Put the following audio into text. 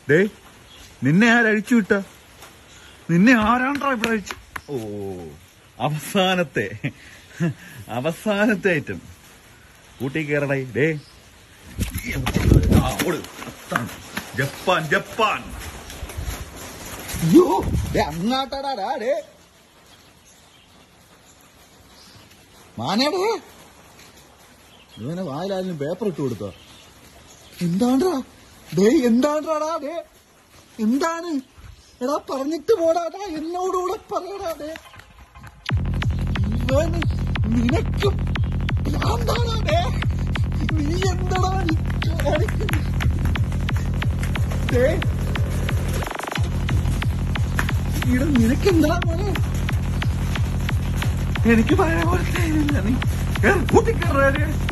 Day നിന്നെ ആരഴിച്ചു വിട്ട നിന്നെ ആരാണ്ടാ ഇവിടെ അഴിച്ചു ഓ അവസാനത്തെ അവസാനത്തെ ഐറ്റം കൂട്ടി കയറടേ ഡേ ആ, ഓട്. അതാണ്. ജപ്പാൻ ജപ്പാൻ അയ്യോ ദേ അങ്ങാട്ടാടാ ഡേ മാനേടേ ഇവനെ വായിലായാലും പേപ്പർ ഇട്ട് കൊടുത്തോ എന്താണ്ടാ ഡേ എന്താണ്ടാടാ ഡേ എന്താണ് എടാ പറഞ്ഞിട്ട് പോടാടാ എന്നോടുകൂടെ പറയടാ ഡേ ഇവന് നിനക്കും ഭ്രാന്താടാ ഡേ നീ എന്താടാ ഈ കാണിക്കുന്നത്? ഡേ ഇവിടെ നിനക്കെന്താ മോനെ എനിക്ക് പറയാൻ പോലും ധൈര്യമില്ല. നീ കേറ്, കൂട്ടി കയറാ